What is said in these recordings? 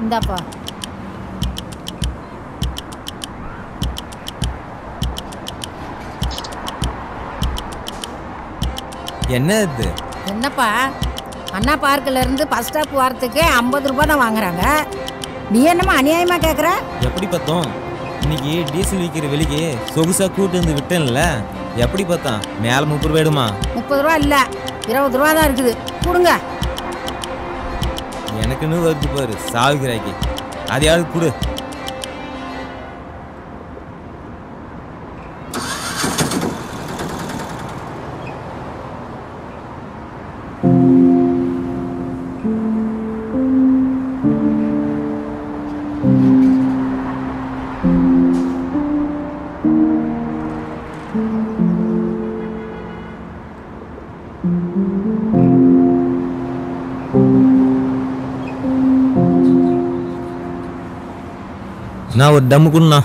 இந்தாப்பா என்ன இது என்னப்பா அண்ணா பார்க்கில் இருந்து பஸ் ஸ்டாப் வரத்துக்கு ஐம்பது ரூபாய் தான் வாங்குறாங்க நீ என்னம்மா அநியாயமாக கேட்குற எப்படி பார்த்தோம் இன்னைக்கு டீசல் விற்கிற வெளிக்கு சொகுசா கூட்டு வந்து விட்டேன்ல எப்படி பார்த்தான் மேலே முப்பது ரூபாயிடுமா முப்பது ரூபா இல்லை இருபது ரூபா தான் இருக்குது கொடுங்க எனக்குன்னு வருது பாரு சாவுகிறாக்கி அதையாவது கொடு நான் ஒரு டம்மு குண்ணா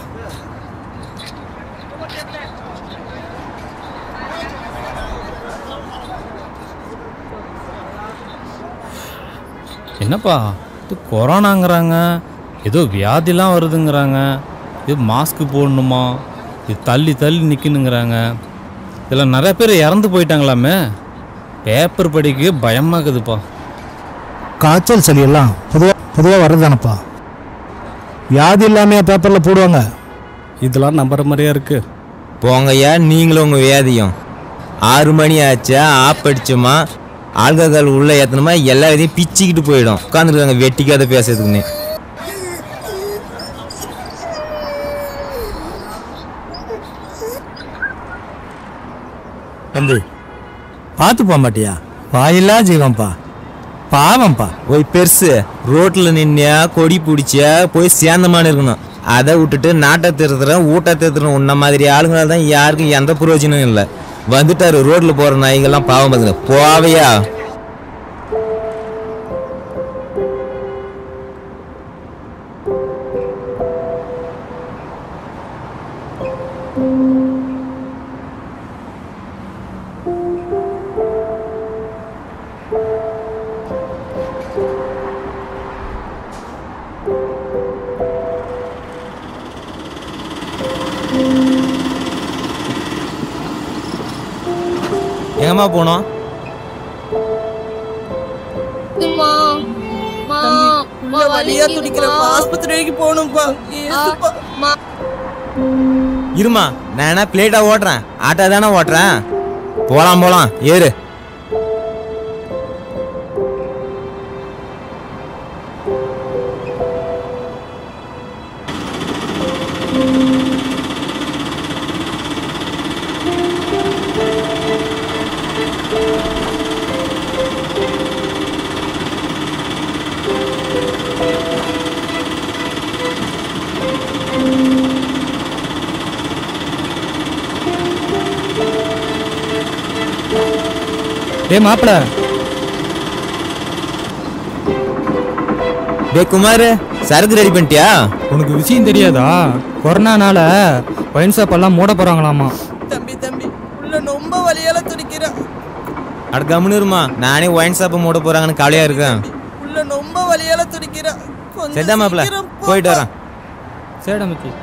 என்னப்பா இது கொரோனாங்கிறாங்க ஏதோ வியாதிலாம் வருதுங்கிறாங்க இது மாஸ்க் போடணுமா இது தள்ளி தள்ளி நிற்கணுங்கிறாங்க இதில் நிறைய பேர் இறந்து போயிட்டாங்களாமே பேப்பர் படிக்க பயமாக்குதுப்பா காய்ச்சல் சளி எல்லாம் பொதுவாக பொதுவாக வர்றதானப்பா வியாதி இல்லாமையா பேப்பரில் போடுவாங்க இதெல்லாம் நம்புற மாதிரியா இருக்கு போங்கய்யா நீங்களும் உங்கள் வியாதியும் ஆறு மணி ஆச்சா ஆப் அடிச்சோமா ஆல்கஹால் உள்ள ஏற்றணுமா எல்லா இதையும் பிச்சுக்கிட்டு போயிடும் உட்காந்துருக்காங்க வெட்டிக்காத பேசுறதுக்குன்னு தம்பி பார்த்து போக மாட்டியா வாயில்லா ஜீவன்பா பாவம்ப்பா போய் பெருசு ரோட்டில் நின்னியா கொடி பிடிச்சியா போய் சேர்ந்தமான இருக்கணும் அதை விட்டுட்டு நாட்டை திருத்துறேன் ஊட்ட திருத்துறேன் உன்ன மாதிரி ஆளுங்களால தான் யாருக்கும் எந்த பிரயோஜனமும் இல்லை வந்துட்டாரு ரோட்ல போற நாய்கள்லாம் பாவம் பார்த்துங்க போவையா எங்கம்மா போனோம் உள்ள வலியா துடிக்கிறப்பா ஆஸ்பத்திரி வரைக்கும் போகணும்ப்பா ஏசுப்பா இருமா நான் என்ன பிளேட்டா ஓட்டுறேன் ஆட்டோ தானே ஓட்டுறேன் போலாம் போலாம் ஏறு டேய் மாப்பிள டே குமார் சரக்கு ரெடி பண்ணிட்டியா உனக்கு விஷயம் தெரியாதா கொரோனானால ஒயின் ஷாப் எல்லாம் மூட போறாங்களாமா தம்பி தம்பி உள்ள ரொம்ப வலியால துடிக்கிறேன் அட கம்முன்னு இருமா நானே ஒயின் ஷாப்பை மூட போறாங்கன்னு கவலையா இருக்கேன் உள்ள ரொம்ப வலியால துடிக்கிறேன் கொஞ்சம் சரிதா மாப்பிள சீக்கிரம் போப்பா. போயிட்டு வரேன் சரிடா மச்சி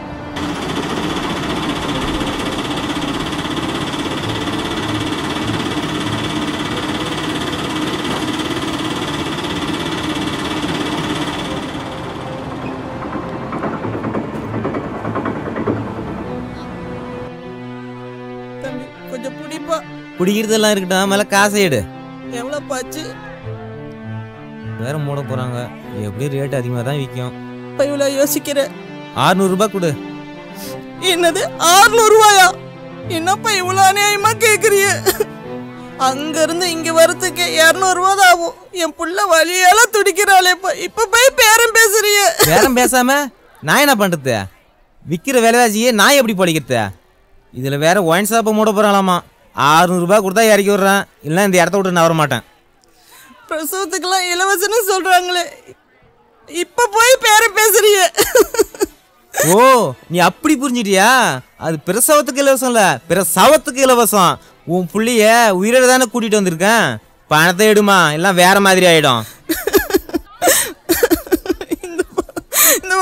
தம்பி கொஞ்சம் புடிப்பா குடிக்கிறதெல்லாம் இருக்கட்டும் மேல காசை எடு எவ்வளவு பாச்சு வேற மூட போறாங்க எப்படியும் ரேட் அதிகமாக தான் விற்கும் இப்ப இவ்வளவு யோசிக்கிற ஆறுநூறுபா கொடு என்னது 600 ரூபாயா என்னப்பா இவ்வளவு அநியாயமா கேக்குறிய அங்க இருந்து இங்க வரதுக்கு 200 ரூபாய் தான் ஆகும் என் புள்ள வலியால துடிக்கிறாளேப்பா இப்ப போய் பேரம் பேசுறிய பேரம் பேசாம நான் என்ன பண்றது விற்கிற விலைவாசியே நான் எப்படி படிக்கிறது இதில் வேற ஒயின் ஷாப்பை மூட போகிறாங்களாமா ஆறுநூறுபா கொடுத்தா இறக்கி விட்றேன் இல்லை இந்த இடத்த விட்டு நான் வர மாட்டேன் பிரசவத்துக்கெல்லாம் இலவசம்னு சொல்றாங்களே இப்ப போய் பேரம் பேசுறிய ஓ நீ அப்படி புரிஞ்சிட்டியா அது பிரசவத்துக்கு இலவசம் இல்ல பிரசவத்துக்கு இலவசம் உன் புள்ளைய உயிரோட தானே கூட்டிட்டு வந்திருக்கேன் பணத்தை எடுமா எல்லாம் வேற மாதிரி ஆயிடும்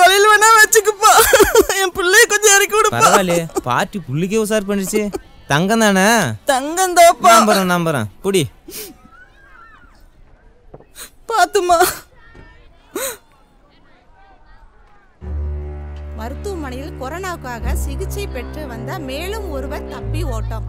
தலையில வேணா வச்சுக்குப்பா என் பிள்ளைய கொஞ்சம் இறக்கி விடுப்பா பரவாயில்லையே பாட்டி புள்ளிக்கே உசார் பண்ணிடுச்சு தங்கம் தானே தங்கம் தாப்பா நம்புறேன் நம்புறேன் புடி பாத்துமா மருத்துவமனையில் கொரோனாவுக்காக சிகிச்சை பெற்று வந்த மேலும் ஒருவர் தப்பி ஓட்டம்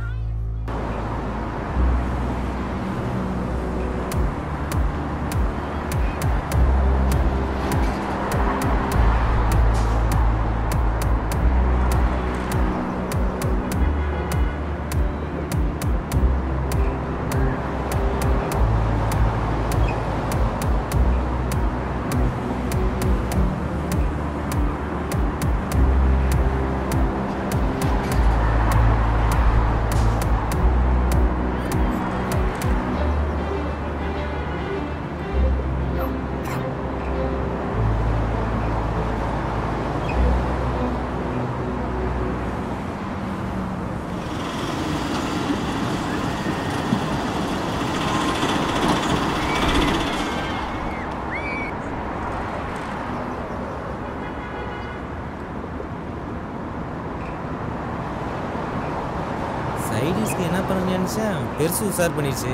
சைடிஸ்க்கு என்ன பண்ண நினைச்சேன் பெருசு உசார் பண்ணிடுச்சு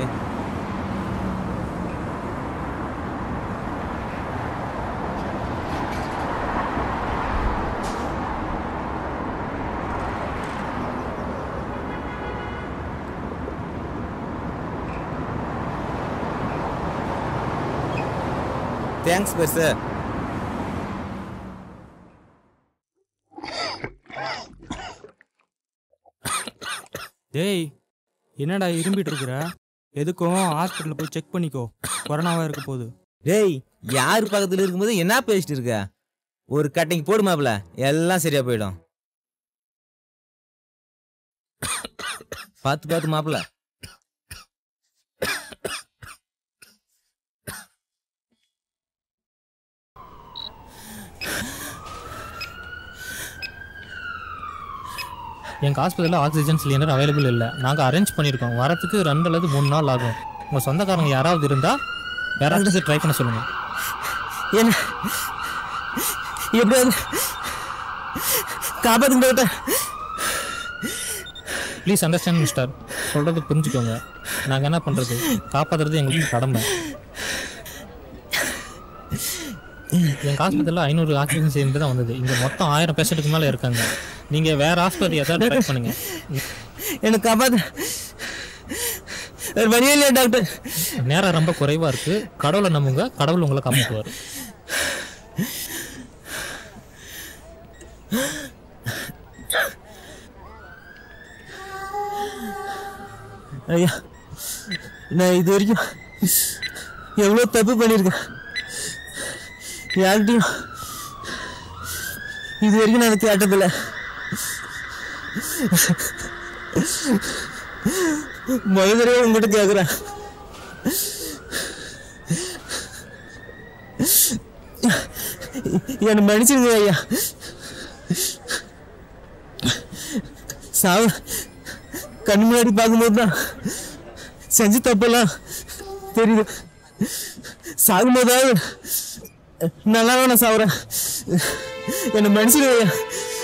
தேங்க்ஸ் பெருசு டேய் என்னடா இரும்பிட்டு இருக்கிற எதுக்கும் ஹாஸ்பிட்டலில் போய் செக் பண்ணிக்கோ கொரோனாவா இருக்க போகுது டேய் யார் பக்கத்துல இருக்கும்போது என்ன பேசிட்டு இருக்க ஒரு கட்டிங் போடு மாப்ள எல்லாம் சரியா போயிடும் பார்த்து பார்த்து மாப்ள எங்கள் ஹாஸ்பிட்டலில் ஆக்சிஜன் சிலிண்டர் அவைலபிள் இல்லை நாங்கள் அரேஞ்ச் பண்ணியிருக்கோம் வரத்துக்கு ரெண்டு அல்லது மூணு நாள் ஆகும் உங்கள் சொந்தக்காரங்க யாராவது இருந்தால் யாராவது ட்ரை பண்ண சொல்லுங்கள் என்ன எப்படியாவது காப்பாத்துங்க டாக்டர் ப்ளீஸ் அண்டர்ஸ்டாண்ட் மிஸ்டர் சொல்கிறது புரிஞ்சுக்கோங்க நாங்கள் என்ன பண்ணுறது காப்பாற்றுறது எங்களுக்கு கடமை எங்கள் ஹாஸ்பிட்டலில் ஐநூறு ஆக்சிஜன் சிலிண்டர் தான் வந்தது இங்கே மொத்தம் ஆயிரம் பேஷண்ட்டுக்கு மேலே இருக்காங்க நீங்கள் வேறு ஹாஸ்பிட்டல் ஏதாவது ட்ரை பண்ணுங்கள் எனக்கு காப்பாத்து வேற வழியே இல்லையா டாக்டர் நேரம் ரொம்ப குறைவாக இருக்குது கடவுளை நம்புங்க கடவுள் உங்களை காப்பாற்றுவார் ஐயா நான் இது வரைக்கும் எவ்வளோ தப்பு பண்ணியிருக்கேன் யார்கிட்டையும் இது வரைக்கும் நான் கேட்டதில்லை முதல் தடவை உங்ககிட்ட கேட்குறேன் என்னை மன்னிச்சிருங்க ஐயா சாவு கண் முன்னாடி பார்க்கும்போது தான் செஞ்ச தப்பெல்லாம் தெரியுது சாகும்போதாவது நல்லா நான் சாவுறேன் என்னை மன்னிச்சிருங்க ஐயா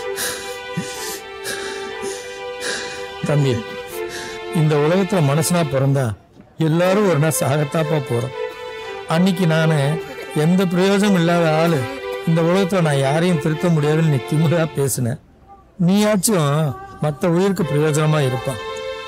தம்பி இந்த உலகத்துல மனுஷனா பிறந்தா எல்லாரும் ஒரு நாள் சாகத்தாப்பா போறோம் அன்னைக்கு நான் எந்த பிரயோஜனம் இல்லாத ஆளு இந்த உலகத்துல நான் யாரையும் திருத்த முடியாதுன்னு நீ திமுறா பேசின நீயாச்சும் மற்ற உயிருக்கு பிரயோஜனமா இருப்பான்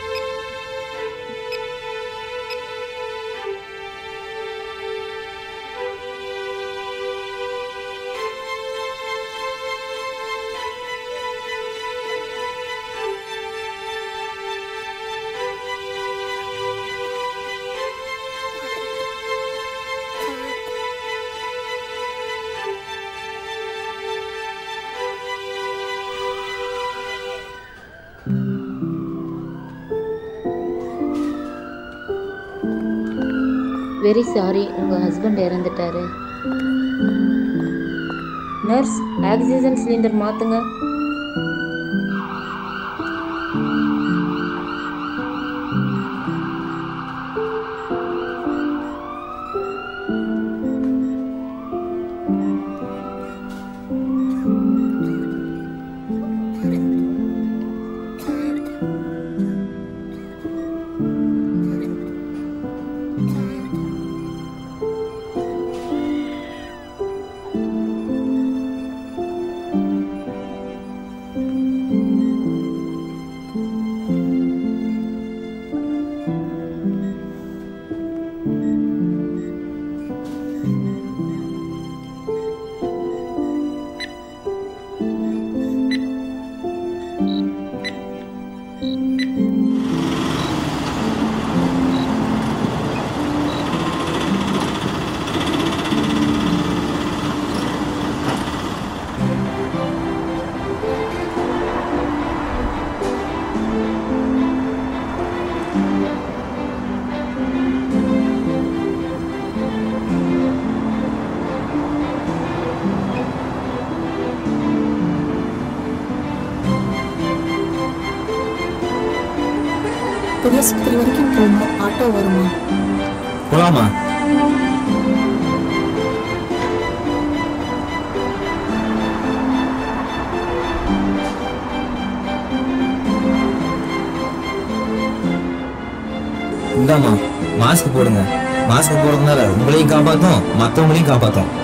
வெரி சாரி உங்கள் ஹஸ்பண்ட் இறந்துட்டாரு நர்ஸ் ஆக்சிஜன் சிலிண்டர் மாற்றுங்க பெரியாஸ்பத்திரி வரைக்கும் போகணும் ஆட்டோ வருமா போலாமா இந்தாம்மா மாஸ்க் போடுங்க மாஸ்க் போடுறதுனால உங்களையும் காப்பாத்தும் மற்றவங்களையும் காப்பாத்தும்